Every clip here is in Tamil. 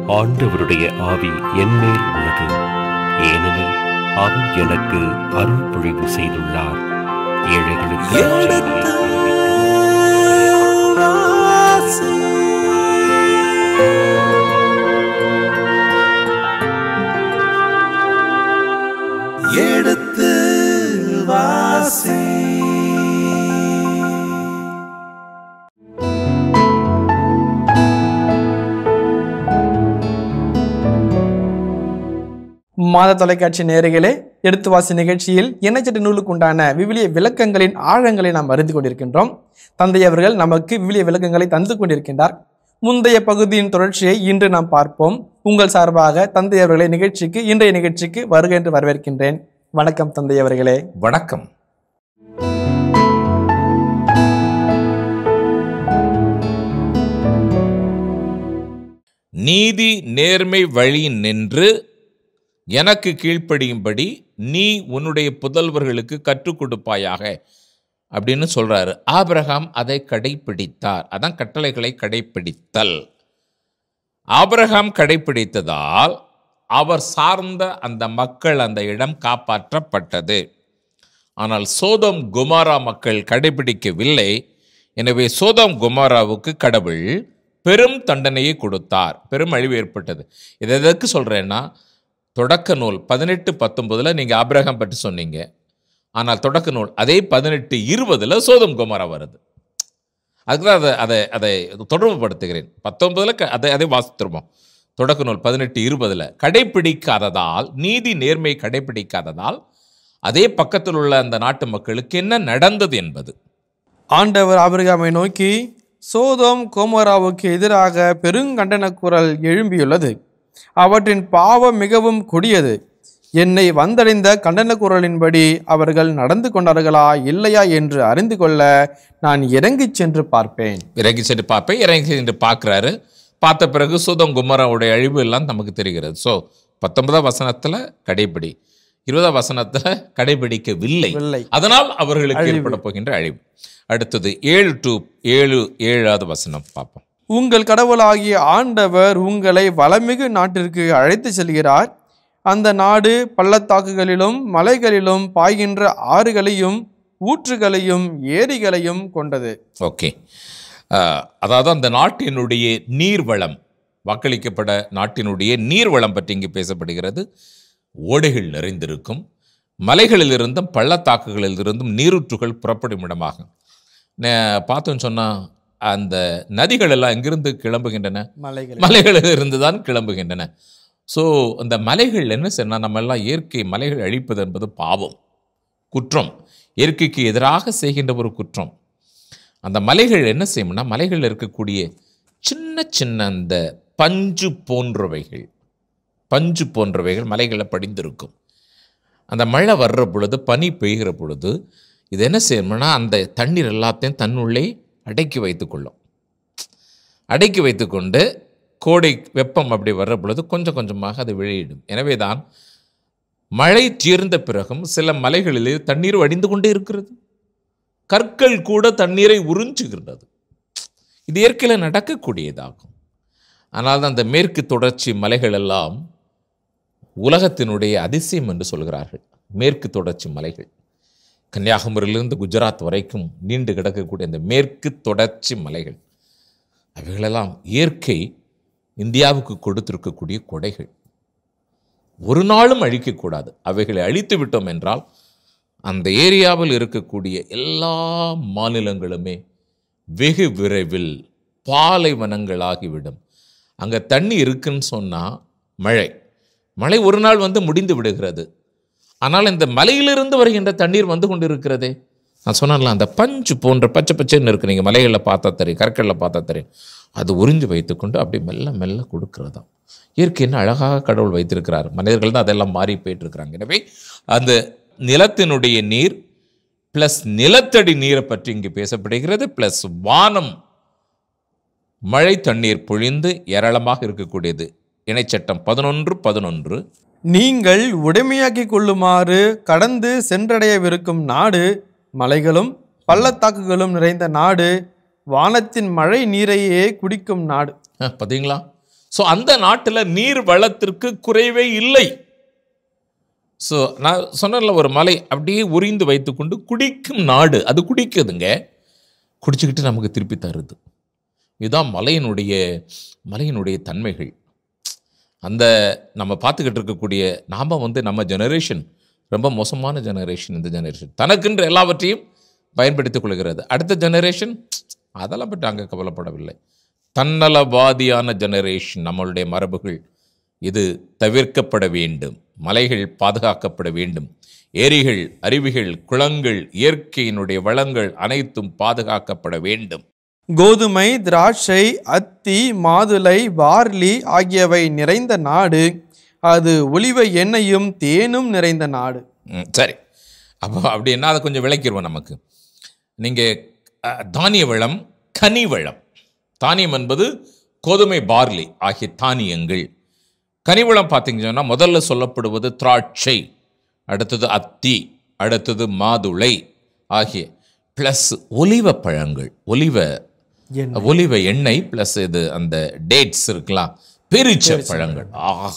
ஆண்டவருடைய ஆவி என்மேல் உள்ளது ஏனெனில் அவர் எனக்கு அருள் பொழிவு செய்துள்ளார் ஏழைகளுக்கு எடுத்து வாசி. எடுத்து வாசி மாத தொலைக்காட்சி நேயர்களே எடுத்து வாசி நிகழ்ச்சியில் இணைச்சட்ட நூலுக்கு உண்டான விவிலிய விளக்கங்களின் ஆழங்களை நாம் அறிந்து கொண்டிருக்கின்றோம் தந்தை அவர்கள் நமக்கு விவிலிய விளக்கங்களை தந்து கொண்டிருக்கின்றார் முந்தைய பகுதியின் தொடர்ச்சியை இன்று நாம் பார்ப்போம் உங்கள் சார்பாக தந்தை அவர்களை நிகழ்ச்சிக்கு இன்றைய நிகழ்ச்சிக்கு வருக என்று வரவேற்கின்றேன் வணக்கம் தந்தை அவர்களே வணக்கம் நீதி நேர்மை வழி நின்று எனக்கு கீழ்ப்படியும்படி நீ உன்னுடைய புதல்வர்களுக்கு கற்றுக் கொடுப்பாயாக அப்படின்னு சொல்றாரு ஆபிரகாம் அதை கடைப்பிடித்தார் அதான் கட்டளைகளை கடைப்பிடித்தல் ஆபிரகாம் கடைப்பிடித்ததால் அவர் சார்ந்த அந்த மக்கள் அந்த இடம் காப்பாற்றப்பட்டது ஆனால் சோதம் குமாரா மக்கள் கடைபிடிக்கவில்லை எனவே சோதம் குமாராவுக்கு கடவுள் பெரும் தண்டனையை கொடுத்தார் பெரும் அழிவு ஏற்பட்டது இது எதற்கு சொல்கிறேன்னா தொடக்க நூல் பதினெட்டு பத்தொன்பதில் நீங்கள் ஆபிரகாம் பற்றி சொன்னீங்க ஆனால் தொடக்க நூல் அதே பதினெட்டு இருபதில் சோதம் குமாரா வருது அதுக்கு தான் அதை அதை அதை தொடர்பு படுத்துகிறேன் பத்தொன்பதில் க அதை அதை வாசித்திருப்போம் தொடக்க நூல் பதினெட்டு இருபதில் கடைப்பிடிக்காததால் நீதி நேர்மை கடைப்பிடிக்காததால் அதே பக்கத்தில் உள்ள அந்த நாட்டு மக்களுக்கு என்ன நடந்தது என்பது ஆண்டவர் ஆபிரகாமை நோக்கி சோதோம் கோமோராவுக்கு எதிராக பெருங்கண்டன குரல் எழும்பியுள்ளது அவற்றின் பாவம் மிகவும் கொடியது என்னை வந்தடைந்த கண்டன குரலின்படி அவர்கள் நடந்து கொண்டார்களா இல்லையா என்று அறிந்து கொள்ள நான் இறங்கிச் சென்று பார்ப்பேன் இறங்கி சென்று பார்ப்பேன் இறங்கி சென்று பார்க்குறாரு பார்த்த பிறகு சோதம் குமராவுடைய அழிவு எல்லாம் நமக்கு தெரிகிறது ஸோ பத்தொன்பதாம் வசனத்தில் கடைபிடி இருபதாம் வசனத்தில் கடைபிடிக்கவில்லை இல்லை அதனால் அவர்களுக்கு ஏற்பட போகின்ற அழிவு அடுத்தது ஏழு டு ஏழு ஏழாவது வசனம் பார்ப்போம் உங்கள் கடவுளாகிய ஆண்டவர் உங்களை வளமிகு நாட்டிற்கு அழைத்து செல்கிறார் அந்த நாடு பள்ளத்தாக்குகளிலும் மலைகளிலும் பாய்கின்ற ஆறுகளையும் ஊற்றுகளையும் ஏரிகளையும் கொண்டது ஓகே அஹ், அதாவது அந்த நாட்டினுடைய நீர்வளம் வாக்களிக்கப்பட நாட்டினுடைய நீர்வளம் பற்றி இங்கு பேசப்படுகிறது ஓடைகள் நிறைந்திருக்கும் மலைகளிலிருந்தும் பள்ளத்தாக்குகளிலிருந்தும் நீரூற்றுகள் புறப்படும் இடமாகும் நே- பார்த்தோன்னு சொன்னால் அந்த நதிகள் எல்லாம் எங்கிருந்து கிளம்புகின்றன மலைகள் மலைகளில் இருந்து தான் கிளம்புகின்றன ஸோ அந்த மலைகள் என்ன செய்யணும் நம்ம எல்லாம் இயற்கை மலைகள் அழிப்பது என்பது பாவம் குற்றம் இயற்கைக்கு எதிராக செய்கின்ற ஒரு குற்றம் அந்த மலைகள் என்ன செய்யும்னா மலைகளில் இருக்கக்கூடிய சின்ன சின்ன அந்த பஞ்சு போன்றவைகள் பஞ்சு போன்றவைகள் மலைகளில் படிந்திருக்கும் அந்த மழை வர்ற பொழுது பனி பெய்கிற பொழுது இது என்ன செய்யணும்னா அந்த தண்ணீர் எல்லாத்தையும் தன்னுள்ளே அடக்கி வைத்துக்கொள்ளும் அடக்கி வைத்துக்கொண்டு கோடை வெப்பம் அப்படி வர்ற பொழுது கொஞ்சம் கொஞ்சமாக அது வெளியிடும் எனவே தான் மழை தீர்ந்த பிறகும் சில மலைகளிலே தண்ணீர் வடிந்து கொண்டே இருக்கிறது கற்கள் கூட தண்ணீரை உறிஞ்சுகின்றது இது இயற்கையில் நடக்கக்கூடியதாகும் ஆனால் அந்த மேற்கு தொடர்ச்சி மலைகள் எல்லாம் உலகத்தினுடைய அதிசயம் என்று சொல்கிறார்கள் மேற்கு தொடர்ச்சி மலைகள் கன்னியாகுமரியிலிருந்து குஜராத் வரைக்கும் நீண்டு கிடக்கக்கூடிய அந்த மேற்கு தொடர்ச்சி மலைகள் அவைகளெல்லாம் இயற்கை இந்தியாவுக்கு கொடுத்திருக்கக்கூடிய கொடைகள் ஒரு நாளும் அழிக்கக்கூடாது அவைகளை அழித்து விட்டோம் என்றால் அந்த ஏரியாவில் இருக்கக்கூடிய எல்லா மாநிலங்களுமே வெகு விரைவில் பாலைவனங்களாகிவிடும் அங்கே தண்ணி இருக்குன்னு சொன்னால் மழை மழை ஒரு நாள் வந்து முடிந்து விடுகிறது ஆனால் இந்த மலையிலிருந்து வருகின்ற தண்ணீர் வந்து கொண்டு இருக்கிறதே நான் சொன்னேன்ல அந்த பஞ்சு போன்ற பச்சை பச்சைன்னு இருக்கு நீங்கள் மலைகளில் பார்த்தா தெரியும் கற்களில் பார்த்தா தெரியும் அது உறிஞ்சு வைத்துக்கொண்டு அப்படி மெல்ல மெல்ல கொடுக்கிறதாம் இயற்கை என்ன அழகாக கடவுள் வைத்திருக்கிறார் மனிதர்கள் தான் அதெல்லாம் மாறி போயிட்டு இருக்கிறாங்க எனவே அந்த நிலத்தினுடைய நீர் ப்ளஸ் நிலத்தடி நீரை பற்றி இங்கு பேசப்படுகிறது ப்ளஸ் வானம் மழை தண்ணீர் பொழிந்து ஏராளமாக இருக்கக்கூடியது இணைச்சட்டம் பதினொன்று பதினொன்று நீங்கள் உடைமையாக்கிக் கொள்ளுமாறு கடந்து சென்றடையவிருக்கும் நாடு மலைகளும் பள்ளத்தாக்குகளும் நிறைந்த நாடு வானத்தின் மழை நீரையே குடிக்கும் நாடு ஆ, பார்த்தீங்களா ஸோ அந்த நாட்டில் நீர் வளத்திற்கு குறைவே இல்லை ஸோ நான் சொன்னல ஒரு மலை அப்படியே உரிந்து வைத்துக்கொண்டு குடிக்கும் நாடு அது குடிக்குதுங்க குடிச்சுக்கிட்டு நமக்கு திருப்பி தருது இதுதான் மலையினுடைய மலையினுடைய தன்மைகள் அந்த நம்ம பார்த்துக்கிட்டு இருக்கக்கூடிய நாம் வந்து நம்ம ஜெனரேஷன் ரொம்ப மோசமான ஜெனரேஷன் இந்த ஜெனரேஷன் தனக்கென்று எல்லாவற்றையும் பயன்படுத்திக் கொள்கிறது அடுத்த ஜெனரேஷன் அதெல்லாம் பற்றி அங்கே கவலைப்படவில்லை தன்னலவாதியான ஜெனரேஷன் நம்மளுடைய மரபுகள் இது தவிர்க்கப்பட வேண்டும் மலைகள் பாதுகாக்கப்பட வேண்டும் ஏரிகள் அருவிகள் குளங்கள் இயற்கையினுடைய வளங்கள் அனைத்தும் பாதுகாக்கப்பட வேண்டும் கோதுமை திராட்சை அத்தி மாதுளை பார்லி ஆகியவை நிறைந்த நாடு அது ஒலிவ எண்ணெயும் தேனும் நிறைந்த நாடு ம், சரி அப்போ அப்படின்னா அதை கொஞ்சம் விளக்கிடுவோம் நமக்கு நீங்கள் தானிய வளம் கனி வளம் தானியம் என்பது கோதுமை பார்லி ஆகிய தானியங்கள் கனிவளம் பார்த்தீங்கன்னு சொன்னா முதல்ல சொல்லப்படுவது திராட்சை அடுத்தது அத்தி அடுத்தது மாதுளை ஆகிய ப்ளஸ் ஒலிவ பழங்கள் ஒலிவ எண்ணெய். ஒலிவ எண்ணெய் ப்ளஸ் இது அந்த டேட்ஸ் இருக்கலாம் பெருச்ச பழங்கள் ஆஹ்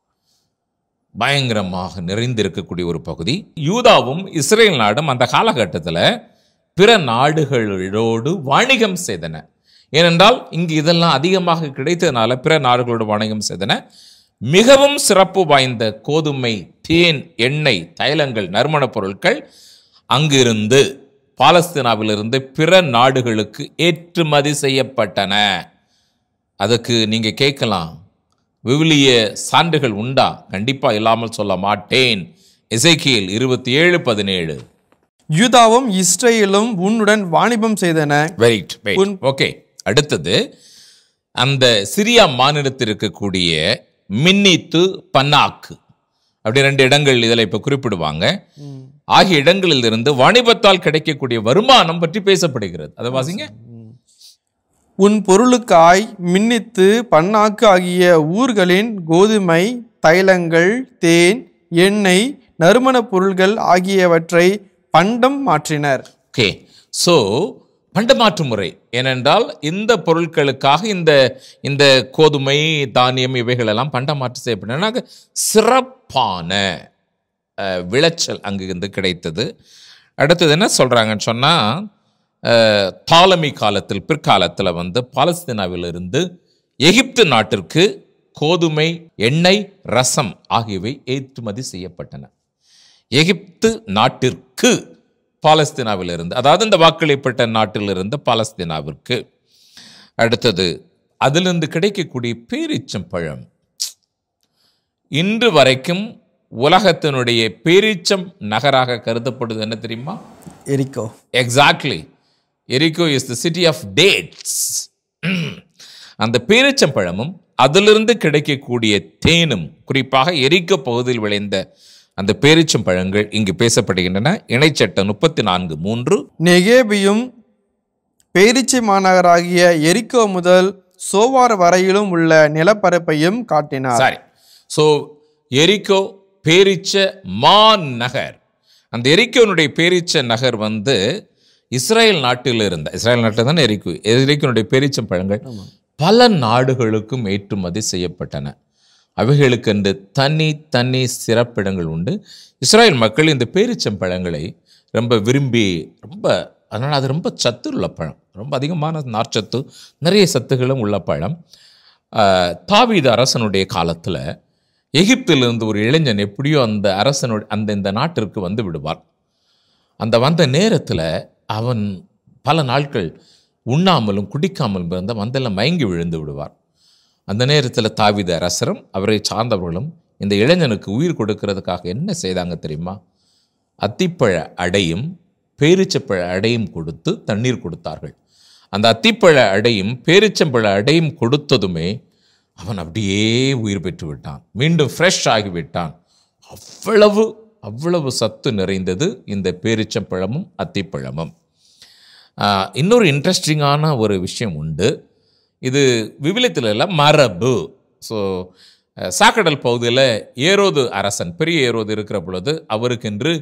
பயங்கரமாக நிறைந்திருக்கக்கூடிய ஒரு பகுதி யூதாவும் இஸ்ரேல் நாடும் அந்த காலகட்டத்தில் பிற நாடுகளோடு வாணிகம் செய்தன ஏனென்றால் இங்கு இதெல்லாம் அதிகமாக கிடைத்ததுனால பிற நாடுகளோடு வாணிகம் செய்தன மிகவும் சிறப்பு வாய்ந்த கோதுமை தேன் எண்ணெய் தைலங்கள் நறுமணப் பொருட்கள் அங்கிருந்து பாலஸ்தீனாவிலிருந்து பிற நாடுகளுக்கு ஏற்றுமதி செய்யப்பட்டன அதுக்கு நீங்க கேட்கலாம் விவிலிய சான்றுகள் உண்டா கண்டிப்பா இல்லாமல் சொல்ல மாட்டேன் எசேக்கியேல் இருபத்தி ஏழு பதினேழு யூதாவும் இஸ்ரேலும் உன்னுடன் வாணிபம் செய்தன வெயிட் வெயிட் ஓகே அடுத்தது அந்த சிரியா மாநிலத்தில் இருக்கக்கூடிய மின்னித்து பன்னாக்கு அப்படி ரெண்டு இடங்கள் இதில் இப்போ குறிப்பிடுவாங்க ஆகிய இடங்களில் இருந்து வாணிபத்தால் கிடைக்கக்கூடிய வருமானம் பற்றி பேசப்படுகிறது அதை வாசிங்க உன் பொருளுக்காய் மின்னித்து பன்னாக்கு ஆகிய ஊர்களின் கோதுமை தைலங்கள் தேன் எண்ணெய் நறுமணப் பொருள்கள் ஆகியவற்றை பண்டம் மாற்றினர் ஓகே ஸோ பண்டமாற்று முறை ஏனென்றால் இந்த பொருட்களுக்காக இந்த இந்த கோதுமை தானியம் இவைகளெல்லாம் பண்டமாற்று செய்யப்பட்டன சிறப்பான அஹ், விளைச்சல் அங்கு இருந்து கிடைத்தது அடுத்தது என்ன சொல்கிறாங்கன்னு சொன்னால் தாலமி காலத்தில் பிற்காலத்தில் வந்து பாலஸ்தீனாவிலிருந்து எகிப்து நாட்டிற்கு கோதுமை எண்ணெய் ரசம் ஆகியவை ஏற்றுமதி செய்யப்பட்டன எகிப்து நாட்டிற்கு பாலஸ்தீனாவிலிருந்து அதாவது இந்த வாக்களிப்பட்ட நாட்டிலிருந்து பாலஸ்தீனாவிற்கு அடுத்தது அதிலிருந்து கிடைக்கக்கூடிய பேரீச்சம் பழம் இன்று வரைக்கும் உலகத்தினுடைய பேரீச்சம் நகராக கருதப்படுது என்ன தெரியுமா எரிக்கோ எக்ஸாக்ட்லி எரிகோ is the city of dates அந்த பேரிச்சம்பழமும் அதிலிருந்து கிடைக்கக்கூடிய தேனும் குறிப்பாக எரிக்கோ பகுதியில் விளைந்த அந்த பேரிச்சம்பழங்கள் இங்கு பேசப்படுகின்றன இணைச்சட்டம் முப்பத்தி நான்கு மூன்று நெகேபியும் பேரிச்சை மாநகராகிய எரிக்கோ முதல் சோவார் வரையிலும் உள்ள நிலப்பரப்பையும் காட்டினார் சாரி ஸோ எரிக்கோ பேரிச்ச மான் நகர் அந்த எரிக்கோனுடைய பேரிச்ச நகர் வந்து இஸ்ரேல் நாட்டில் இருந்த இஸ்ரேல் நாட்டில் தானே எரிக்கு எரிக்கோனுடைய பேரிச்சம் பழங்கள் பல நாடுகளுக்கும் ஏற்றுமதி செய்யப்பட்டன அவைகளுக்கென்று தனி தனி சிறப்பிடங்கள் உண்டு இஸ்ரேல் மக்கள் இந்த பேரிச்சம் பழங்களை ரொம்ப விரும்பி ரொம்ப அதனால் அது ரொம்ப சத்து உள்ள பழம் ரொம்ப அதிகமான நார்ச்சத்து நிறைய சத்துகளும் உள்ள பழம் ஆஹ், தாவீது அரசனுடைய காலத்தில் எகிப்திலிருந்து ஒரு இளைஞன் எப்படியோ அந்த அரசனுடைய அந்த இந்த நாட்டிற்கு வந்து விடுவார் அந்த வந்த நேரத்தில் அவன் பல நாட்கள் உண்ணாமலும் குடிக்காமலும் இருந்த வந்தெல்லாம் மயங்கி விழுந்து விடுவார் அந்த நேரத்தில் தாவீது அரசரும் அவரை சார்ந்தவர்களும் இந்த இளைஞனுக்கு உயிர் கொடுக்கறதுக்காக என்ன செய்தாங்க தெரியுமா அத்திப்பழ அடையும் பேரிச்சப்பழ அடையும் கொடுத்து தண்ணீர் கொடுத்தார்கள் அந்த அத்திப்பழ அடையும் பேரிச்சம்பழ அடையும் கொடுத்ததுமே அவன் அப்படியே உயிர் பெற்று விட்டான் மீண்டும் ஃப்ரெஷ் ஆகிவிட்டான் அவ்வளவு அவ்வளவு சத்து நிறைந்தது இந்த பேரிச்சம்பழமும் அத்திப்பழமும் ஆஹ், இன்னொரு இன்ட்ரெஸ்டிங்கான ஒரு விஷயம் உண்டு இது விவிலியத்தில் எல்லாம் மரபு ஸோ சாக்கடல் பகுதியில் ஏரோது அரசன் பெரிய ஏரோது இருக்கிற பொழுது அவருக்கென்று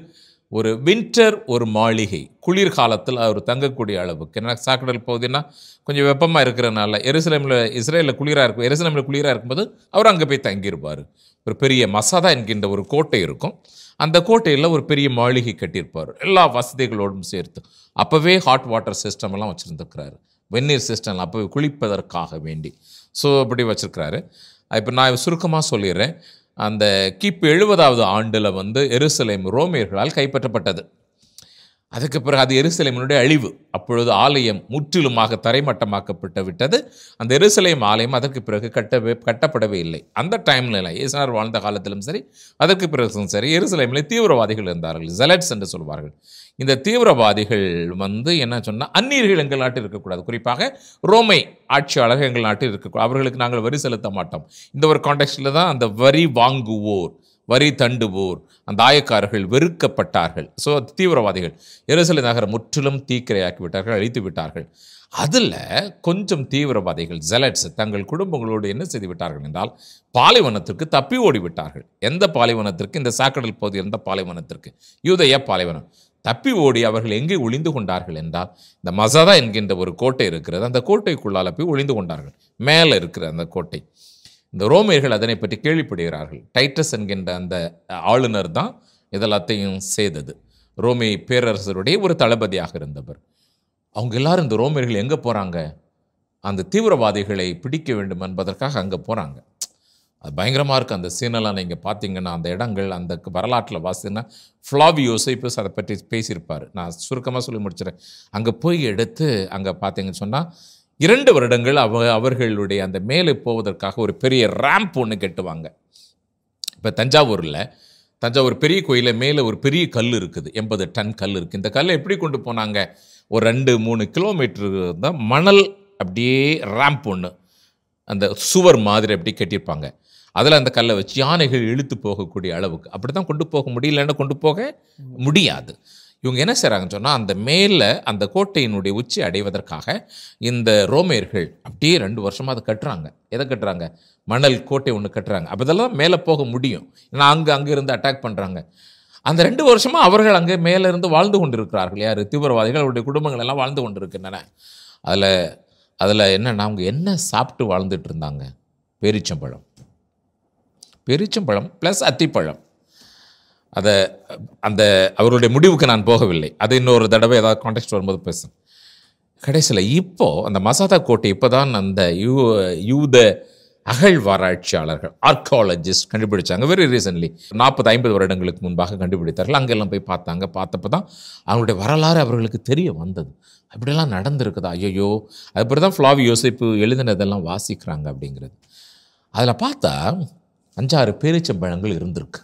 ஒரு வின்டர் ஒரு மாளிகை குளிர்காலத்தில் அவர் தங்கக்கூடிய அளவுக்கு ஏன்னா சாக்கடல் பகுதினா கொஞ்சம் வெப்பமாக இருக்கிறனால எருசலேமில் இஸ்ரேலில் குளிராக இருக்கும் எருசலேமில் குளிராக இருக்கும்போது அவர் அங்கே போய் தங்கியிருப்பார் ஒரு பெரிய மசாதா என்கின்ற ஒரு கோட்டை இருக்கும் அந்த கோட்டையில் ஒரு பெரிய மாளிகை கட்டியிருப்பார் எல்லா வசதிகளோடும் சேர்த்து அப்போவே ஹாட் வாட்டர் சிஸ்டம் எல்லாம் வச்சுருந்துருக்கிறாரு வெந்நீர் சிஸ்டம் அப்போவே குளிப்பதற்காக வேண்டி ஸோ அப்படி வச்சுருக்கிறாரு இப்போ நான் சுருக்கமாக சொல்லிடுறேன் அந்த கிபி எழுபதாவது ஆண்டில் வந்து எருசலேம் ரோமியர்களால் கைப்பற்றப்பட்டது அதுக்கு பிறகு அது எருசலேமினுடைய அழிவு அப்பொழுது ஆலயம் முற்றிலுமாக தரைமட்டமாக்கப்பட்டு விட்டது அந்த எருசலேம் ஆலயம் அதற்கு பிறகு கட்டவே கட்டப்படவே இல்லை அந்த டைம்ல இல்லை இயேசுனார் வாழ்ந்த காலத்திலும் சரி அதற்கு பிறகும் சரி எருசலேமில் தீவிரவாதிகள் இருந்தார்கள் ஜெலட்ஸ் என்று சொல்வார்கள் இந்த தீவிரவாதிகள் வந்து என்ன சொன்னால் அந்நியர்கள் எங்கள் நாட்டில் இருக்கக்கூடாது குறிப்பாக ரோமை ஆட்சியாளர்கள் எங்கள் நாட்டில் இருக்கக்கூடாது அவர்களுக்கு நாங்கள் வரி செலுத்த மாட்டோம் இந்த ஒரு கான்டெக்ட்டில் தான் அந்த வரி வாங்குவோர் வரி தண்டுவோர் அந்த ஆயக்காரர்கள் வெறுக்கப்பட்டார்கள் ஸோ தீவிரவாதிகள் எருசலேம் நகரம் முற்றிலும் தீக்கிரையாக்கி விட்டார்கள் அழித்து விட்டார்கள் அதில் கொஞ்சம் தீவிரவாதிகள் ஜெலட்ஸ் தங்கள் குடும்பங்களோடு என்ன செய்து விட்டார்கள் என்றால் பாலைவனத்திற்கு தப்பி ஓடி விட்டார்கள் எந்த பாலைவனத்திற்கு இந்த சாக்கடல் பகுதி இருந்த பாலைவனத்திற்கு யூதய பாலைவனம் தப்பி ஓடி அவர்கள் எங்கே ஒளிந்து கொண்டார்கள் என்றால் இந்த மசதா என்கின்ற ஒரு கோட்டை இருக்கிறது அந்த கோட்டைக்குள்ளால போய் ஒளிந்து கொண்டார்கள் மேலே இருக்கிற அந்த கோட்டை இந்த ரோமியர்கள் அதனை பற்றி கேள்விப்படுகிறார்கள் டைட்டஸ் என்கின்ற அந்த ஆளுநர் தான் இதெல்லாத்தையும் செய்தது ரோமி பேரரசருடைய ஒரு தளபதியாக இருந்தவர் அவங்க எல்லாரும் இந்த ரோமியர்கள் எங்கே போகிறாங்க அந்த தீவிரவாதிகளை பிடிக்க வேண்டும் என்பதற்காக அங்கே போகிறாங்க அது பயங்கரமாக இருக்குது அந்த சீனெல்லாம் நீங்கள் பார்த்தீங்கன்னா அந்த இடங்கள் அந்த வரலாற்றில் வாசினா ஃப்ளாவி யோசிப்பஸ் அதை பற்றி பேசியிருப்பார் நான் சுருக்கமாக சொல்லி முடிச்சிடறேன் அங்கே போய் எடுத்து அங்கே பார்த்தீங்கன்னு சொன்னால் இரண்டு வருடங்கள் அவ அவர்களுடைய அந்த மேலே போவதற்காக ஒரு பெரிய ரேம்ப் ஒன்று கட்டுவாங்க இப்போ தஞ்சாவூரில் தஞ்சாவூர் பெரிய கோயிலில் மேலே ஒரு பெரிய கல் இருக்குது எண்பது டன் கல் இருக்குது இந்த கல்லை எப்படி கொண்டு போனாங்க ஒரு ரெண்டு மூணு கிலோமீட்டர் தான் மணல் அப்படியே ரேம்ப் ஒன்று அந்த சுவர் மாதிரி அப்படி கட்டியிருப்பாங்க அதில் அந்த கல்லை வச்சு யானைகள் இழுத்து போகக்கூடிய அளவுக்கு அப்படி தான் கொண்டு போக முடியலன்னு கொண்டு போக முடியாது இவங்க என்ன செய்கிறாங்கன்னு சொன்னால் அந்த மேலே அந்த கோட்டையினுடைய உச்சி அடைவதற்காக இந்த ரோமையர்கள் அப்படியே ரெண்டு வருஷமாக அதை கட்டுறாங்க எதை கட்டுறாங்க மணல் கோட்டை ஒன்று கட்டுறாங்க அப்போ இதெல்லாம் மேலே போக முடியும் ஏன்னா அங்கே அங்கே இருந்து அட்டாக் பண்ணுறாங்க அந்த ரெண்டு வருஷமாக அவர்கள் அங்கே மேலே இருந்து வாழ்ந்து கொண்டிருக்கிறார்கள் யார் தீவிரவாதிகள் அவருடைய குடும்பங்கள் எல்லாம் வாழ்ந்து கொண்டிருக்கின்றன அதில் அதில் என்னன்னா அவங்க என்ன சாப்பிட்டு வாழ்ந்துட்டு இருந்தாங்க பேரிச்சம்பழம் பேரிச்சம்பழம் ப்ளஸ் அத்திப்பழம் அதை அந்த அவருடைய முடிவுக்கு நான் போகவில்லை அது இன்னொரு தடவை ஏதாவது கான்டெக்ட் வரும்போது பேசும் கடைசியில் இப்போ அந்த மசாதா கோட்டை இப்போ தான் அந்த யூ யூத அகழ்வாராய்ச்சியாளர்கள் ஆர்காலஜிஸ்ட் கண்டுபிடிச்சாங்க வெரி ரீசன்ட்லி நாற்பது ஐம்பது வருடங்களுக்கு முன்பாக கண்டுபிடித்தார்கள் அங்கெல்லாம் போய் பார்த்தாங்க பார்த்தப்ப தான் அவங்களுடைய வரலாறு அவர்களுக்கு தெரிய வந்தது அப்படிலாம் நடந்திருக்குதா ஐயோ அதுபடி தான் ஃப்ளாவி யோசிப்பு எழுதினதெல்லாம் வாசிக்கிறாங்க அப்படிங்கிறது அதில் பார்த்தா அஞ்சாறு பேரிச்சம்பழங்கள் இருந்திருக்கு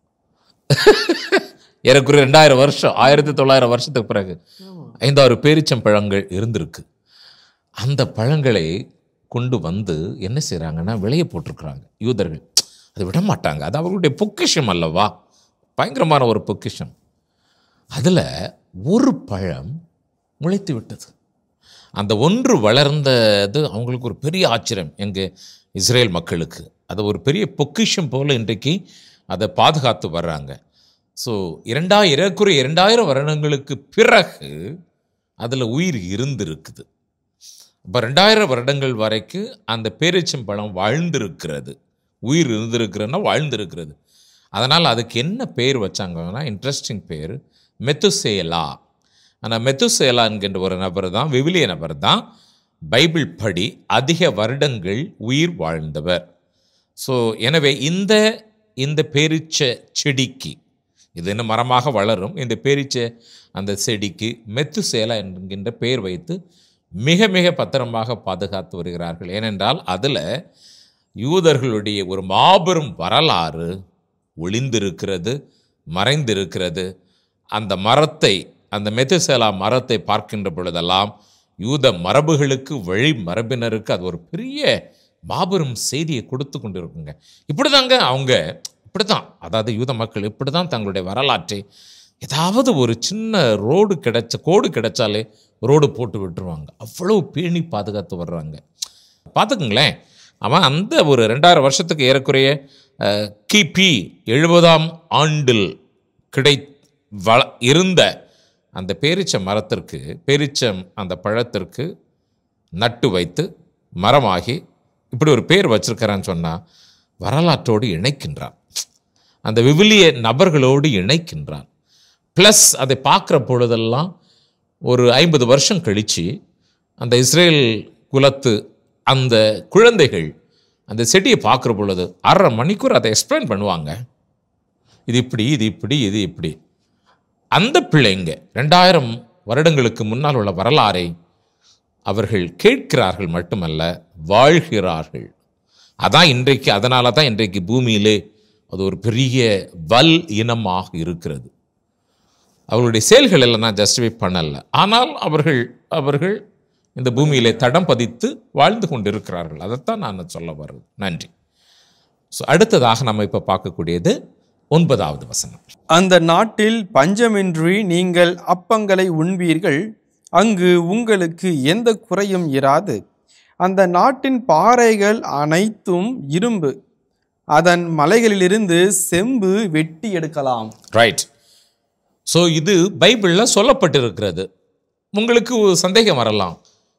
ஏறக்குறைய ரெண்டாயிரம் வருஷம் ஆயிரத்தி தொள்ளாயிரம் வருஷத்துக்கு பிறகு ஐந்தாறு பேரிச்சம்பழங்கள் இருந்திருக்கு அந்த பழங்களை கொண்டு வந்து என்ன செய்கிறாங்கன்னா விளைய போட்டிருக்கிறாங்க யூதர்கள் அதை விட மாட்டாங்க அது அவர்களுடைய பொக்கிஷம் அல்லவா பயங்கரமான ஒரு பொக்கிஷம் அதில் ஒரு பழம் முளைத்து விட்டது அந்த ஒன்று வளர்ந்தது அவங்களுக்கு ஒரு பெரிய ஆச்சரியம் எங்கள் இஸ்ரேல் மக்களுக்கு அது ஒரு பெரிய பொக்கிஷம் போல் இன்றைக்கு அதை பாதுகாத்து வர்றாங்க ஸோ இரண்டாயிரம் ஏறக்குறைய இரண்டாயிரம் வருடங்களுக்கு பிறகு அதில் உயிர் இருந்திருக்குது இப்போ ரெண்டாயிரம் வருடங்கள் வரைக்கும் அந்த பேரிச்சம்பழம் வாழ்ந்திருக்கிறது உயிர் இருந்திருக்கிறன்னா வாழ்ந்திருக்கிறது அதனால் அதுக்கு என்ன பேர் வச்சாங்கன்னா இன்ட்ரெஸ்டிங் பேர் மெத்துசேலா ஆனால் மெத்துசேலா என்கின்ற ஒரு நபர் தான் விவிலிய நபர் தான் பைபிள் படி அதிக வருடங்கள் உயிர் வாழ்ந்தவர் ஸோ எனவே இந்த இந்த பேரிச்ச செடிக்கு இது இன்னும் மரமாக வளரும் இந்த பேரிச்ச அந்த செடிக்கு மெத்துசேலா என்கின்ற பெயர் வைத்து மிக மிக பத்திரமாக பாதுகாத்து வருகிறார்கள் ஏனென்றால் அதில் யூதர்களுடைய ஒரு மாபெரும் வரலாறு ஒளிந்திருக்கிறது மறைந்திருக்கிறது அந்த மரத்தை அந்த மெத்துசேலா மரத்தை பார்க்கின்ற பொழுதெல்லாம் யூத மரபுகளுக்கு வழி மரபினருக்கு அது ஒரு பெரிய மாபெரும் செய்தியை கொடுத்து கொண்டு இருக்குங்க இப்படி தாங்க அவங்க இப்படி தான் அதாவது யூத மக்கள் இப்படி தான் தங்களுடைய வரலாற்றை ஏதாவது ஒரு சின்ன ரோடு கிடைச்ச கோடு கிடைச்சாலே ரோடு போட்டு விட்டுருவாங்க அவ்வளோ பேணி பாதுகாத்து வர்றாங்க பார்த்துக்குங்களேன் அவன் அந்த ஒரு ரெண்டாயிரம் வருஷத்துக்கு ஏறக்குறைய அஹ், கிபி எழுபதாம் ஆண்டில் கிடை வள இருந்த அந்த பேரிச்ச மரத்திற்கு பேரிச்சம் அந்த பழத்திற்கு நட்டு வைத்து மரமாகி இப்படி ஒரு பேர் வச்சிருக்கிறான்னு சொன்னால் வரலாற்றோடு இணைக்கின்றான் அந்த விவிலிய நபர்களோடு இணைக்கின்றான் ப்ளஸ் அதை பார்க்குற பொழுதெல்லாம் ஒரு ஐம்பது வருஷம் கழித்து அந்த இஸ்ரேல் குலத்து அந்த குழந்தைகள் அந்த செடியை பார்க்குற பொழுது அரை மணிக்கூர் அதை எக்ஸ்பிளைன் பண்ணுவாங்க இது இப்படி இது இப்படி இது இப்படி அந்த பிள்ளைங்க ரெண்டாயிரம் வருடங்களுக்கு முன்னால் உள்ள வரலாறை அவர்கள் கேட்கிறார்கள் மட்டுமல்ல வாழ்கிறார்கள் அதான் இன்றைக்கு அதனால தான் இன்றைக்கு பூமியிலே அது ஒரு பெரிய வல் இனமாக இருக்கிறது அவர்களுடைய செயல்கள் எல்லாம் நான் ஜஸ்டிஃபை பண்ணல ஆனால் அவர்கள் அவர்கள் இந்த பூமியிலே தடம் பதித்து வாழ்ந்து கொண்டிருக்கிறார்கள் அதைத்தான் நான் சொல்ல வருது நன்றி ஸோ அடுத்ததாக நம்ம இப்போ பார்க்கக்கூடியது ஒன்பதாவது வசனம் அந்த நாட்டில் பஞ்சமின்றி நீங்கள் அப்பங்களை உண்பீர்கள் அங்கு உங்களுக்கு எந்த குறையும் இராது அந்த நாட்டின் பாறைகள் அனைத்தும் இரும்பு அதன் மலைகளிலிருந்து செம்பு வெட்டி எடுக்கலாம் ரைட் ஸோ இது பைபிளில் சொல்லப்பட்டிருக்கிறது உங்களுக்கு ஒரு சந்தேகம் வரலாம்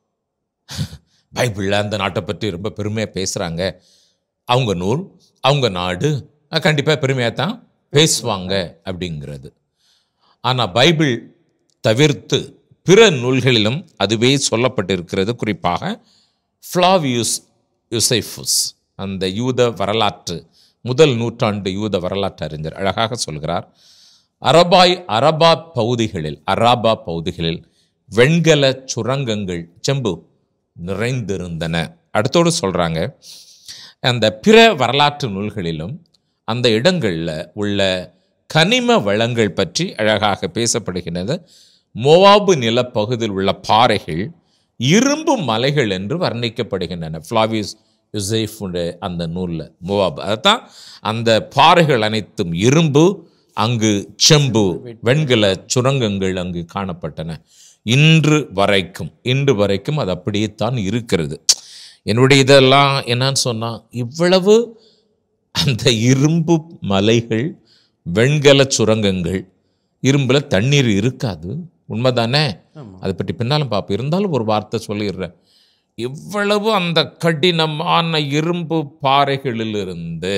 பைபிளில் அந்த நாட்டை பற்றி ரொம்ப பெருமையாக பேசுகிறாங்க அவங்க நூல் அவங்க நாடு கண்டிப்பாக பெருமையாக தான் பேசுவாங்க அப்படிங்கிறது ஆனால் பைபிள் தவிர்த்து பிற நூல்களிலும் அதுவே சொல்லப்பட்டிருக்கிறது குறிப்பாக ஃப்ளாவியூஸ் யுசைஃபுஸ் அந்த யூத வரலாற்று முதல் நூற்றாண்டு யூத வரலாற்று அறிஞர் அழகாக சொல்கிறார் அரபாய் அரபா பகுதிகளில் அராபா பகுதிகளில் வெண்கல சுரங்கங்கள் செம்பு நிறைந்திருந்தன அடுத்தோடு சொல்கிறாங்க அந்த பிற வரலாற்று நூல்களிலும் அந்த இடங்களில் உள்ள கனிம வளங்கள் பற்றி அழகாக பேசப்படுகிறது மோவாபு நிலப்பகுதியில் உள்ள பாறைகள் இரும்பு மலைகள் என்று வர்ணிக்கப்படுகின்றன ஃப்ளாவிஸ் யுசைஃபுடைய அந்த நூலில் மோவாபு அதுதான் அந்த பாறைகள் அனைத்தும் இரும்பு அங்கு செம்பு வெண்கல சுரங்கங்கள் அங்கு காணப்பட்டன இன்று வரைக்கும் இன்று வரைக்கும் அது அப்படியே தான் இருக்கிறது என்னுடைய இதெல்லாம் என்னன்னு சொன்னால் இவ்வளவு அந்த இரும்பு மலைகள் வெண்கல சுரங்கங்கள் இரும்புல தண்ணீர் இருக்காது உண்மைதானே அதை பற்றி பின்னாலும் பார்ப்போம் இருந்தாலும் ஒரு வார்த்தை சொல்லிடுறேன் இவ்வளவு அந்த கடினமான இரும்பு பாறைகளிலிருந்து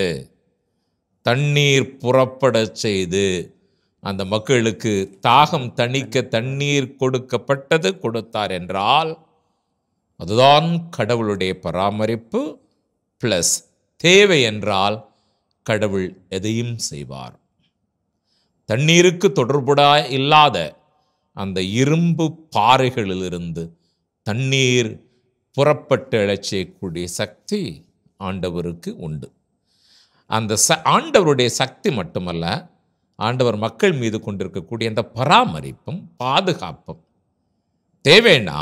தண்ணீர் புறப்படச் செய்து அந்த மக்களுக்கு தாகம் தணிக்க தண்ணீர் கொடுக்கப்பட்டது கொடுத்தார் என்றால் அதுதான் கடவுளுடைய பராமரிப்பு ப்ளஸ் தேவை என்றால் கடவுள் எதையும் செய்வார் தண்ணீருக்கு தொடர்புடா இல்லாத அந்த இரும்பு பாறைகளிலிருந்து தண்ணீர் புறப்பட்டு எழச் செய்யக்கூடிய சக்தி ஆண்டவருக்கு உண்டு அந்த ச ஆண்டவருடைய சக்தி மட்டுமல்ல ஆண்டவர் மக்கள் மீது கொண்டிருக்கக்கூடிய அந்த பராமரிப்பும் பாதுகாப்பும் தேவைன்னா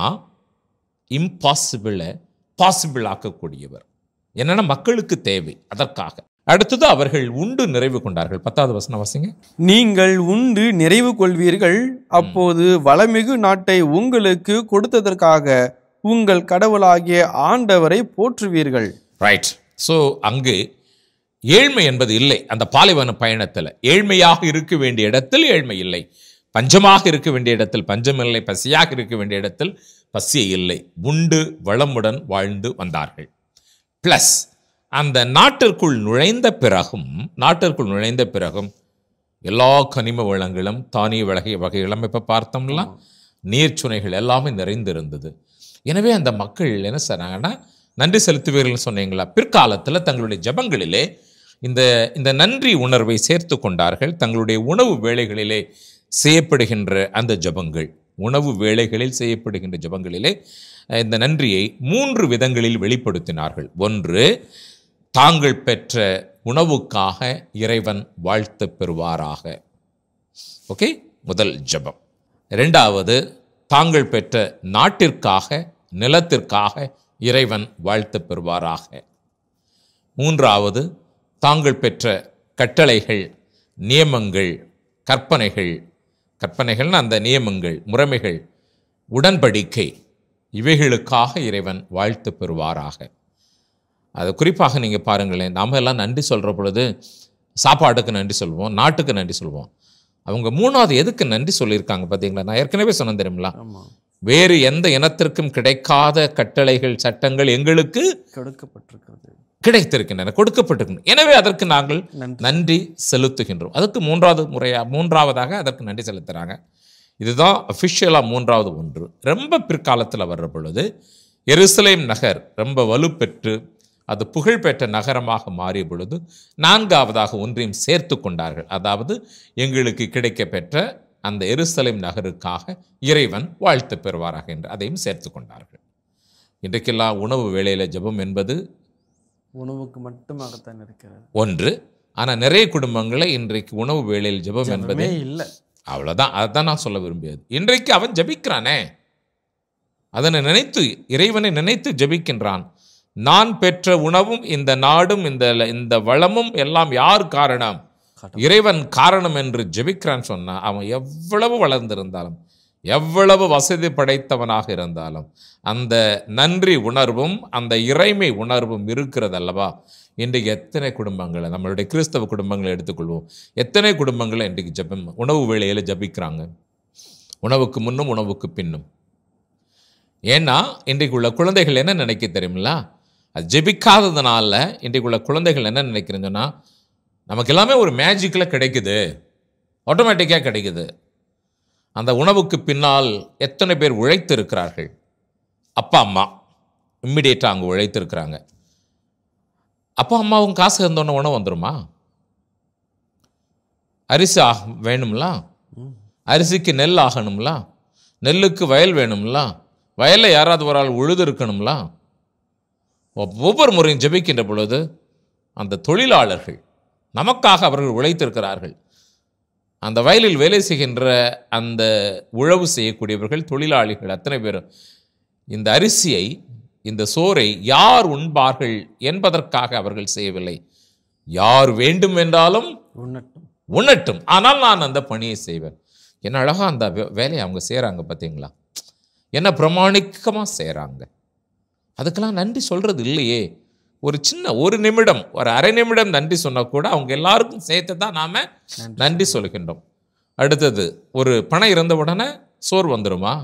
இம்பாசிபிளை பாசிபிள் ஆக்கக்கூடியவர் என்னன்னா மக்களுக்கு தேவை அதற்காக அடுத்தது அவர்கள் உண்டு நிறைவு கொண்டார்கள் பத்தாவது வசனம் வாசிங்க நீங்கள் உண்டு நிறைவு கொள்வீர்கள் அப்போது வளமிகு நாட்டை உங்களுக்கு கொடுத்ததற்காக உங்கள் கடவுளாகிய ஆண்டவரை போற்றுவீர்கள் ரைட் ஸோ அங்கு ஏழ்மை என்பது இல்லை அந்த பாலைவன பயணத்தில் ஏழ்மையாக இருக்க வேண்டிய இடத்தில் ஏழ்மை இல்லை பஞ்சமாக இருக்க வேண்டிய இடத்தில் பஞ்சம் இல்லை பசியாக இருக்க வேண்டிய இடத்தில் பசி இல்லை உண்டு வளமுடன் வாழ்ந்து வந்தார்கள் ப்ளஸ் அந்த நாட்டிற்குள் நுழைந்த பிறகும் நாட்டிற்குள் நுழைந்த பிறகும் எல்லா கனிம வளங்களும் தானிய வகை வகைகளும் இப்போ பார்த்தோம்ல நீர்ச்சுனைகள் எல்லாமே நிறைந்திருந்தது எனவே அந்த மக்கள் என்ன சொன்னாங்கன்னா நன்றி செலுத்துவீர்கள்னு சொன்னீங்களா பிற்காலத்தில் தங்களுடைய ஜெபங்களிலே இந்த இந்த நன்றி உணர்வை சேர்த்து கொண்டார்கள் தங்களுடைய உணவு வேளைகளிலே செய்யப்படுகின்ற அந்த ஜெபங்கள் உணவு வேளைகளில் செய்யப்படுகின்ற ஜெபங்களிலே அஹ், இந்த நன்றியை மூன்று விதங்களில் வெளிப்படுத்தினார்கள் ஒன்று தாங்கள் பெற்ற உணவுக்காக இறைவன் வாழ்த்து பெறுவாராக ஓகே முதல் ஜெபம் இரண்டாவது தாங்கள் பெற்ற நாட்டிற்காக நிலத்திற்காக இறைவன் வாழ்த்து பெறுவாராக மூன்றாவது தாங்கள் பெற்ற கட்டளைகள் நியமங்கள் கற்பனைகள் கற்பனைகள்னா அந்த நியமங்கள் முறைமைகள் உடன்படிக்கை இவைகளுக்காக இறைவன் வாழ்த்து பெறுவாராக அது குறிப்பாக நீங்கள் பாருங்களேன் நாம எல்லாம் நன்றி சொல்கிற பொழுது சாப்பாட்டுக்கு நன்றி சொல்வோம் நாட்டுக்கு நன்றி சொல்வோம் அவங்க மூணாவது எதுக்கு நன்றி சொல்லியிருக்காங்க பார்த்தீங்களா நான் ஏற்கனவே சொன்னேன் தெரியுங்களா ஆமாம் வேறு எந்த இனத்திற்கும் கிடைக்காத கட்டளைகள் சட்டங்கள் எங்களுக்கு கொடுக்கப்பட்டிருக்கிறது கிடைத்திருக்கின்றன கொடுக்கப்பட்டிருக்கின்றன எனவே அதற்கு நாங்கள் நன்றி நன்றி செலுத்துகின்றோம் அதுக்கு மூன்றாவது முறையா மூன்றாவதாக அதற்கு நன்றி செலுத்துறாங்க இதுதான் அஃபிஷியலாக மூன்றாவது ஒன்று ரொம்ப பிற்காலத்தில் வர்ற பொழுது எருசலேம் நகர் ரொம்ப வலுப்பெற்று அது புகழ்பெற்ற நகரமாக மாறிய பொழுது நான்காவதாக ஒன்றையும் சேர்த்து கொண்டார்கள் அதாவது எங்களுக்கு கிடைக்கப்பெற்ற அந்த எருசலேம் நகருக்காக இறைவன் வாழ்த்து பெறுவாராக என்று அதையும் சேர்த்து கொண்டார்கள் இன்றைக்கெல்லாம் உணவு வேளையில் ஜெபம் என்பது உணவுக்கு மட்டுமாகத்தான் இருக்கிறது ஒன்று ஆனால் நிறைய குடும்பங்களை இன்றைக்கு உணவு வேளையில் ஜெபம் என்பதே ஜெபமே இல்லை அவ்வளோதான் அதுதான் நான் சொல்ல விரும்பியது இன்றைக்கு அவன் ஜெபிக்கிறானே அதனை நினைத்து இறைவனை நினைத்து ஜெபிக்கின்றான் நான் பெற்ற உணவும் இந்த நாடும் இந்த இந்த வளமும் எல்லாம் யார் காரணம் இறைவன் காரணம் என்று ஜெபிக்கிறான் சொன்னா அவன் எவ்வளவு வளர்ந்திருந்தாலும் எவ்வளவு வசதி படைத்தவனாக இருந்தாலும் அந்த நன்றி உணர்வும் அந்த இறைமை உணர்வும் இருக்கிறது அல்லவா இன்றைக்கு எத்தனை குடும்பங்களை நம்மளுடைய கிறிஸ்தவ குடும்பங்களை எடுத்துக்கொள்வோம் எத்தனை குடும்பங்களை இன்றைக்கு ஜெபம் உணவு வேளையில் ஜபிக்கிறாங்க உணவுக்கு முன்னும் உணவுக்கு பின்னும் ஏன்னா இன்றைக்கு உள்ள குழந்தைகள் என்ன நினைக்க தெரியுங்களா அது ஜெபிக்காததுனால இன்றைக்கு உள்ள குழந்தைகள் என்ன நினைக்கிறேன்னு சொன்னா நமக்கு எல்லாமே ஒரு மேஜிக்கில் கிடைக்குது ஆட்டோமேட்டிக்காக கிடைக்குது அந்த உணவுக்கு பின்னால் எத்தனை பேர் உழைத்து இருக்கிறார்கள் அப்பா அம்மா இம்மிடியேட்டாக அங்கே உழைத்து இருக்கிறாங்க அப்பா அம்மாவும் காசு இருந்தோன்னே உணவு வந்துருமா அரிசி ஆக வேணும்ல அரிசிக்கு நெல் ஆகணும்ல நெல்லுக்கு வயல் வேணும்ல வயலில் யாராவது ஒரு ஆள் உழுது இருக்கணும்ல ஒவ்- ஒவ்வொரு முறையும் ஜெபிக்கின்ற பொழுது அந்த தொழிலாளர்கள் நமக்காக அவர்கள் உழைத்திருக்கிறார்கள் அந்த வயலில் வேலை செய்கின்ற அந்த உழவு செய்யக்கூடியவர்கள் தொழிலாளிகள் அத்தனை பேரும் இந்த அரிசியை இந்த சோறை யார் உண்பார்கள் என்பதற்காக அவர்கள் செய்யவில்லை யார் வேண்டும் என்றாலும் உண்ணட்டும் உண்ணட்டும் ஆனால் நான் அந்த பணியை செய்வேன் என்ன அழகா அந்த வே- வேலையை அவங்க செய்கிறாங்க பார்த்தீங்களா என்ன பிரமாணிக்கமாக செய்கிறாங்க அதுக்கெல்லாம் நன்றி சொல்கிறது இல்லையே ஒரு சின்ன ஒரு நிமிடம் ஒரு அரை நிமிடம் நன்றி சொன்னால் கூட அவங்க எல்லாருக்கும் சேர்த்து தான் நாம் நன்றி சொல்கின்றோம் அடுத்தது ஒரு பணம் இறந்த உடனே சோறு வந்துருமா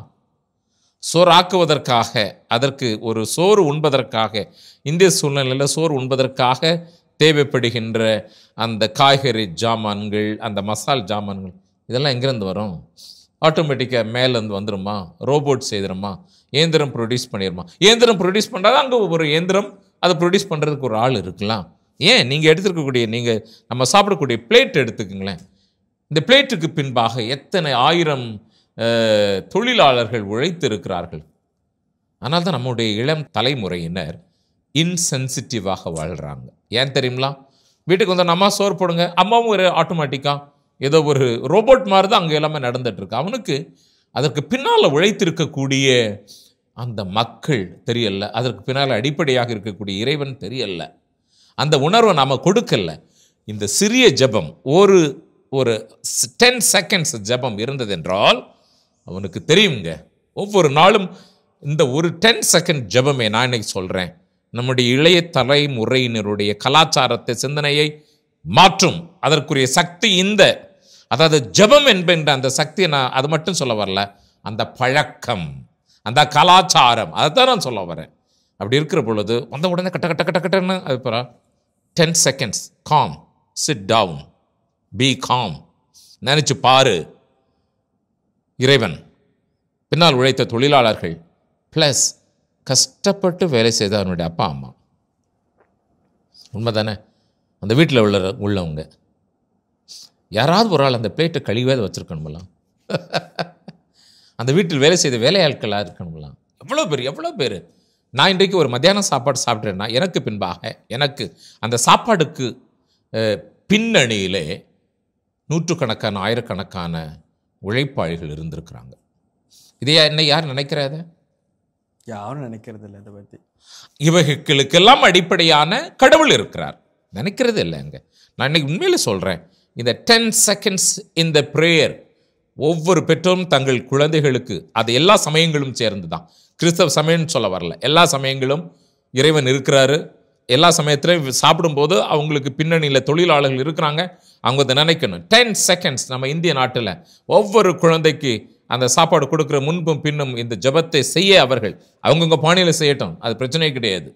சோறு ஆக்குவதற்காக அதற்கு ஒரு சோறு உண்பதற்காக இந்திய சூழ்நிலையில் சோறு உண்பதற்காக தேவைப்படுகின்ற அந்த காய்கறி ஜாமான்கள் அந்த மசால் ஜாமான்கள் இதெல்லாம் எங்கேருந்து வரும் ஆட்டோமேட்டிக்காக மேலேருந்து வந்துருமா ரோபோட் செய்திருமா இயந்திரம் ப்ரொடியூஸ் பண்ணிடுமா இயந்திரம் ப்ரொடியூஸ் பண்ணுறது அங்கே ஒரு இயந்திரம் அதை ப்ரொடியூஸ் பண்ணுறதுக்கு ஒரு ஆள் இருக்கலாம் ஏன் நீங்கள் எடுத்துருக்கக்கூடிய நீங்கள் நம்ம சாப்பிடக்கூடிய பிளேட் எடுத்துக்கங்களேன் இந்த பிளேட்டுக்கு பின்பாக எத்தனை ஆயிரம் அஹ், தொழிலாளர்கள் உழைத்து இருக்கிறார்கள் ஆனால் தான் நம்முடைய இளம் தலைமுறையினர் இன்சென்சிட்டிவாக வாழ்கிறாங்க ஏன் தெரியுங்களா வீட்டுக்கு வந்து அம்மா சோறு போடுங்க அம்மாவும் ஒரு ஆட்டோமேட்டிக்காக ஏதோ ஒரு ரோபோட் மாதிரி தான் அங்கே எல்லாமே நடந்துட்டு இருக்கு அவனுக்கு அதற்கு பின்னால் உழைத்திருக்கக்கூடிய அந்த மக்கள் தெரியல அதற்கு பின்னால் அடிப்படையாக இருக்கக்கூடிய இறைவன் தெரியல அந்த உணர்வை நாம் கொடுக்கல இந்த சிறிய ஜெபம் ஒரு ஒரு டென் செகண்ட்ஸ் ஜெபம் இருந்ததென்றால் அவனுக்கு தெரியுங்க ஒவ்வொரு நாளும் இந்த ஒரு டென் செகண்ட் ஜெபமே நான் இன்னைக்கு சொல்கிறேன் நம்முடைய இளைய தலைமுறையினருடைய கலாச்சாரத்தை சிந்தனையை மாற்றும் அதற்குரிய சக்தி இந்த அதாவது ஜெபம் என்பென்ற அந்த சக்தியை நான் அது மட்டும் சொல்ல வரல அந்த பழக்கம் அந்த கலாச்சாரம் அதை தான் நான் சொல்ல வரேன் அப்படி இருக்கிற பொழுது வந்த உடனே கட்ட கட்ட கட்ட கட்டன்னு அது ten seconds calm sit down be calm நினச்சி பாரு இறைவன் பின்னால் உழைத்த தொழிலாளர்கள் ப்ளஸ் கஷ்டப்பட்டு வேலை செய்த அவனுடைய அப்பா அம்மா உண்மைதானே அந்த வீட்டில் உள்ள உள்ளவங்க யாராவது ஒரு ஆள் அந்த பிளேட்டை கழிவாத வச்சுருக்கணுமெல்லாம் அந்த வீட்டில் வேலை செய்த வேலையாட்களாக இருக்கணுமெல்லாம் எவ்வளோ பேர் எவ்வளோ பேர் நான் இன்றைக்கு ஒரு மத்தியானம் சாப்பாடு சாப்பிட்றேன்னா எனக்கு பின்பாக எனக்கு அந்த சாப்பாடுக்கு அஹ், பின்னணியிலே நூற்றுக்கணக்கான ஆயிரக்கணக்கான உழைப்பாளிகள் இருந்திருக்கிறாங்க இதை என்ன யார் நினைக்கிறாத யாரும் நினைக்கிறது இல்லை இதை பற்றி இவைகளுக்கெல்லாம் அடிப்படையான கடவுள் இருக்கிறார் நினைக்கிறது இல்லைங்க நான் இன்னைக்கு உண்மையில சொல்கிறேன் இந்த டென் செகண்ட்ஸ் இந்த ப்ரேயர் ஒவ்வொரு பெற்றோரும் தங்கள் குழந்தைகளுக்கு அது எல்லா சமயங்களும் சேர்ந்து தான் கிறிஸ்தவ சமயம்னு சொல்ல வரல எல்லா சமயங்களும் இறைவன் இருக்கிறாரு எல்லா சமயத்திலையும் சாப்பிடும்போது அவங்களுக்கு பின்னணியில் தொழிலாளர்கள் இருக்கிறாங்க அவங்க அதை நினைக்கணும் டென் செகண்ட்ஸ் நம்ம இந்திய நாட்டில் ஒவ்வொரு குழந்தைக்கு அந்த சாப்பாடு கொடுக்குற முன்பும் பின்னும் இந்த ஜெபத்தை செய்ய அவர்கள் அவங்கவுங்க பாணியில் செய்யட்டும் அது பிரச்சனையே கிடையாது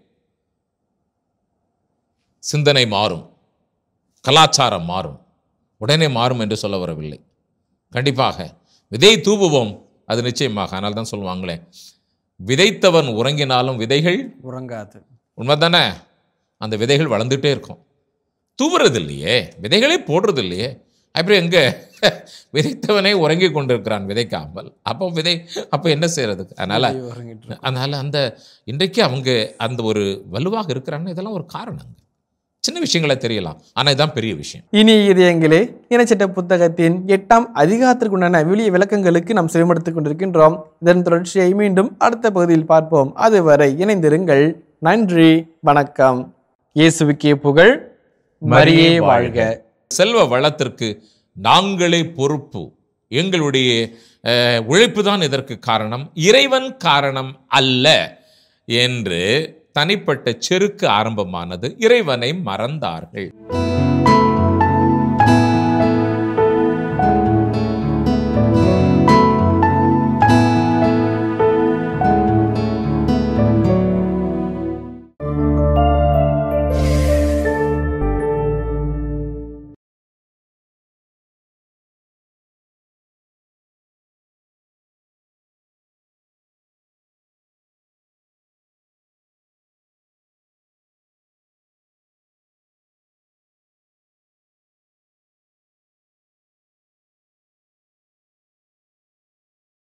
சிந்தனை மாறும் கலாச்சாரம் மாறும் உடனே மாறும் என்று சொல்ல வரவில்லை கண்டிப்பாக விதை தூவுவோம் அது நிச்சயமாக ஆனால் தான் சொல்லுவாங்களே விதைத்தவன் உறங்கினாலும் விதைகள் உறங்காது உண்மைதானே அந்த விதைகள் வளர்ந்துட்டே இருக்கும் தூவுறது இல்லையே விதைகளே போடுறது இல்லையே அப்புறம் எங்க விதைத்தவனே உறங்கி கொண்டிருக்கிறான் விதைக்காமல் அப்போ விதை அப்போ என்ன செய்யறதுக்கு அதனால உறங்கிட்டு இருக்கு. அதனால அந்த இன்றைக்கு அவங்க அந்த ஒரு வலுவாக இருக்கிறாங்க இதெல்லாம் ஒரு காரணங்க சின்ன விஷயங்களே தெரியலாம் ஆனா இதுதான் பெரிய விஷயம் இனி இதயங்களே இனச்சட்ட புத்தகத்தின் எட்டாம் அதிகாரத்திற்குண்டான விவிலிய விளக்கங்களுக்கு நாம் செவிமடுத்துக் கொண்டிருக்கின்றோம் இதன் தொடர்ச்சியை மீண்டும் அடுத்த பகுதியில் பார்ப்போம் அதுவரை இணைந்திருங்கள் நன்றி வணக்கம் இயேசுவுக்கே புகழ் மரியே வாழ்க செல்வ வளத்திற்கு நாங்களே பொறுப்பு எங்களுடைய அஹ், உழைப்பு தான் இதற்கு காரணம் இறைவன் காரணம் அல்ல என்று தனிப்பட்ட செருக்கு ஆரம்பமானது இறைவனை மறந்தார்கள்